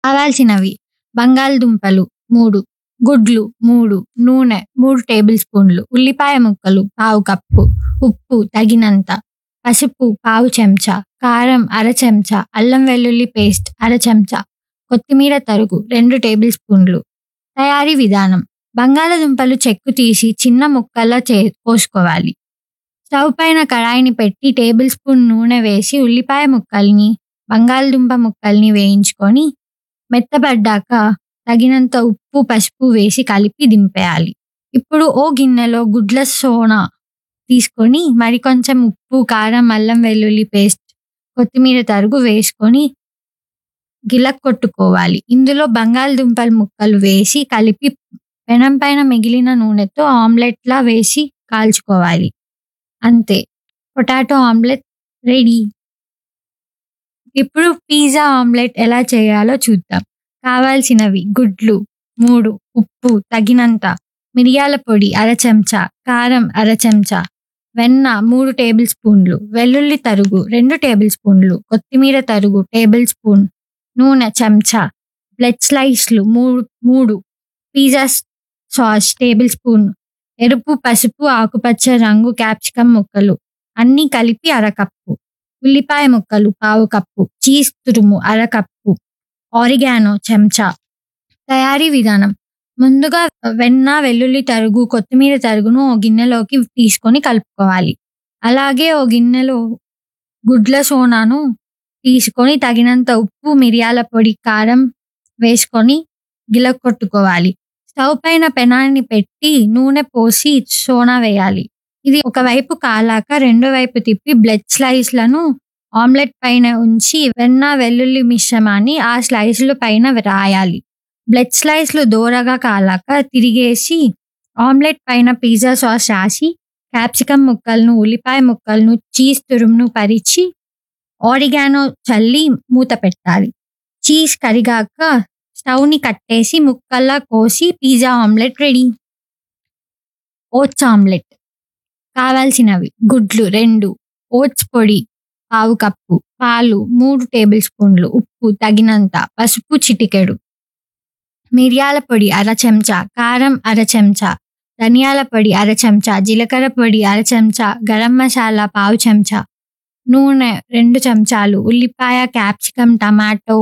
కావాల్సినవి బంగాళదుంపలు మూడు గుడ్లు మూడు నూనె మూడు టేబుల్ స్పూన్లు ఉల్లిపాయ ముక్కలు పావు కప్పు ఉప్పు తగినంత పసుపు పావు చెంచా కారం అర చెంచా అల్లం వెల్లుల్లి పేస్ట్ అర చెంచా కొత్తిమీర తరుగు రెండు టేబుల్ స్పూన్లు తయారీ విధానం బంగాళదుంపలు చెక్కు తీసి చిన్న ముక్కల్లా చే కోసుకోవాలి స్టవ్ పైన కడాయిని పెట్టి టేబుల్ స్పూన్ నూనె వేసి ఉల్లిపాయ ముక్కల్ని బంగాళదుంప ముక్కల్ని వేయించుకొని మెత్తబడ్డాక తగినంత ఉప్పు పసుపు వేసి కలిపి దింపేయాలి ఇప్పుడు ఓ గిన్నెలో గుడ్ల సోనా తీసుకొని మరికొంచెం ఉప్పు కారం అల్లం వెల్లుల్లి పేస్ట్ కొత్తిమీర తరుగు వేసుకొని గిలక్కొట్టుకోవాలి ఇందులో బంగాళదుంపల ముక్కలు వేసి కలిపి పెనం పైన మిగిలిన నూనెతో ఆమ్లెట్లా వేసి కాల్చుకోవాలి అంతే పొటాటో ఆమ్లెట్ రెడీ ఇప్పుడు పిజ్జా ఆమ్లెట్ ఎలా చేయాలో చూద్దాం కావాల్సినవి గుడ్లు మూడు ఉప్పు తగినంత మిరియాల పొడి అర చెంచా కారం అర చెంచా వెన్న మూడు టేబుల్ స్పూన్లు వెల్లుల్లి తరుగు రెండు టేబుల్ స్పూన్లు కొత్తిమీర తరుగు టేబుల్ స్పూన్ నూనె చెంచా బ్లెడ్ స్లైస్లు మూడు మూడు పిజ్జా సాస్ టేబుల్ స్పూన్ ఎరుపు పసుపు ఆకుపచ్చ రంగు క్యాప్సికమ్ ముక్కలు అన్నీ కలిపి అరకప్పు ఉల్లిపాయ ముక్కలు పావు కప్పు చీజ్ తురుము అరకప్పు ఆరిగానో చెంచా తయారీ విధానం ముందుగా వెన్న వెల్లుల్లి తరుగు కొత్తిమీర తరుగును ఓ గిన్నెలోకి తీసుకొని కలుపుకోవాలి అలాగే ఓ గిన్నెలో గుడ్ల సోనాను తీసుకొని తగినంత ఉప్పు మిరియాల పొడి కారం వేసుకొని గిలకొట్టుకోవాలి స్టవ్ పైన పెనాన్ని పెట్టి నూనె పోసి సోనా వేయాలి ఇది ఒకవైపు కాలాక రెండో వైపు తిప్పి బ్లెడ్ స్లైస్లను ఆమ్లెట్ పైన ఉంచి వెన్న వెల్లుల్లి మిశ్రమాన్ని ఆ స్లైస్ల పైన రాయాలి బ్లెడ్ స్లైస్లు దూరగా కాలాక తిరిగేసి ఆమ్లెట్ పైన పిజ్జా సాస్ రాసి క్యాప్సికమ్ ముక్కలను ఉల్లిపాయ ముక్కలను చీజ్ తురుమును పరిచి ఆరిగానో చల్లి మూత పెట్టాలి చీజ్ కరిగాక స్టవ్ని కట్టేసి ముక్కల్లా కోసి pizza omelette ready oats omelette కావాల్సినవి గుడ్లు రెండు ఓట్స్ పొడి పావు కప్పు పాలు మూడు టేబుల్ స్పూన్లు ఉప్పు తగినంత పసుపు చిటికెడు మిరియాల పొడి అర చెంచా కారం అర చెంచా ధనియాల పొడి అర చెంచా జీలకర్ర పొడి అర చెంచా గరం మసాలా పావు చెంచా నూనె రెండు చెంచాలు ఉల్లిపాయ క్యాప్సికమ్ టమాటో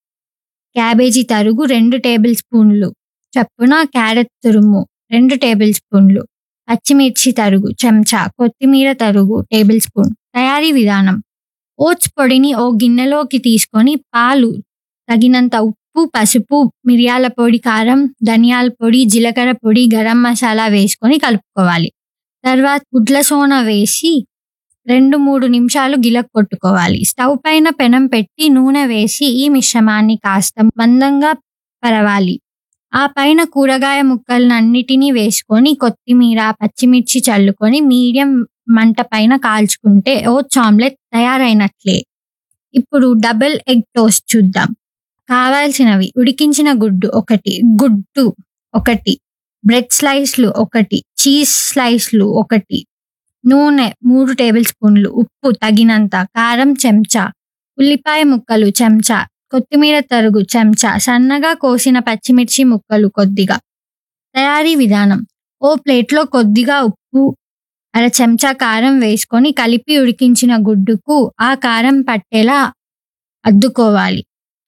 క్యాబేజీ తరుగు రెండు టేబుల్ స్పూన్లు చప్పున క్యారెట్ తురుము రెండు టేబుల్ స్పూన్లు పచ్చిమిర్చి తరుగు చెంచా కొత్తిమీర తరుగు టేబుల్ స్పూన్ తయారీ విధానం ఓట్స్ పొడిని ఓ గిన్నెలోకి తీసుకొని పాలు తగినంత ఉప్పు పసుపు మిరియాల పొడి కారం ధనియాల పొడి జీలకర్ర పొడి గరం మసాలా వేసుకొని కలుపుకోవాలి తర్వాత గుడ్ల సోన వేసి రెండు మూడు నిమిషాలు గిలక్ కొట్టుకోవాలి స్టవ్ పైన పెనం పెట్టి నూనె వేసి ఈ మిశ్రమాన్ని కాస్త మందంగా పరవాలి ఆ పైన కూరగాయ ముక్కలన్నిటినీ వేసుకొని కొత్తిమీర పచ్చిమిర్చి చల్లుకొని మీడియం మంట పైన కాల్చుకుంటే ఓట్స్ ఆమ్లెట్ తయారైనట్లే ఇప్పుడు డబుల్ ఎగ్ టోస్ట్ చూద్దాం కావాల్సినవి ఉడికించిన గుడ్డు ఒకటి గుడ్డు ఒకటి బ్రెడ్ స్లైస్లు ఒకటి చీజ్ స్లైస్లు ఒకటి నూనె మూడు టేబుల్ స్పూన్లు ఉప్పు తగినంత కారం చెంచా ఉల్లిపాయ ముక్కలు చెంచా కొత్తిమీర తరుగు చెంచా సన్నగా కోసిన పచ్చిమిర్చి ముక్కలు కొద్దిగా తయారీ విధానం ఓ ప్లేట్లో కొద్దిగా ఉప్పు అర చెంచా కారం వేసుకొని కలిపి ఉడికించిన గుడ్డుకు ఆ కారం పట్టేలా అద్దుకోవాలి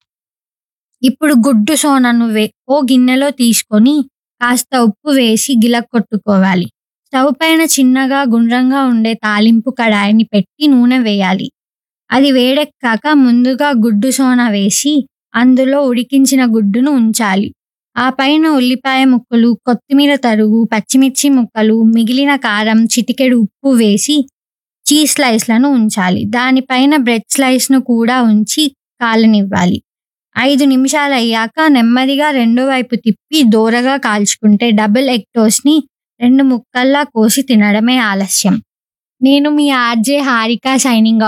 ఇప్పుడు గుడ్డు సోనను వే ఓ గిన్నెలో తీసుకొని కాస్త ఉప్పు వేసి గిలక్కొట్టుకోవాలి స్టవ్ పైన చిన్నగా గుండ్రంగా ఉండే తాలింపు కడాయిని పెట్టి నూనె వేయాలి అది వేడెక్కాక ముందుగా గుడ్డు సోన వేసి అందులో ఉడికించిన గుడ్డును ఉంచాలి ఆ పైన ఉల్లిపాయ ముక్కలు కొత్తిమీర తరుగు పచ్చిమిర్చి ముక్కలు మిగిలిన కారం చిటికెడు ఉప్పు వేసి చీజ్ స్లైస్లను ఉంచాలి దానిపైన బ్రెడ్ స్లైస్ను కూడా ఉంచి కాలనివ్వాలి ఐదు నిమిషాలు అయ్యాక నెమ్మదిగా రెండో వైపు తిప్పి దోరగా కాల్చుకుంటే డబుల్ ఎగ్ టోస్ట్ని రెండు ముక్కల్లా కోసి తినడమే ఆలస్యం నేను మీ ఆర్జే హారిక సైనింగ్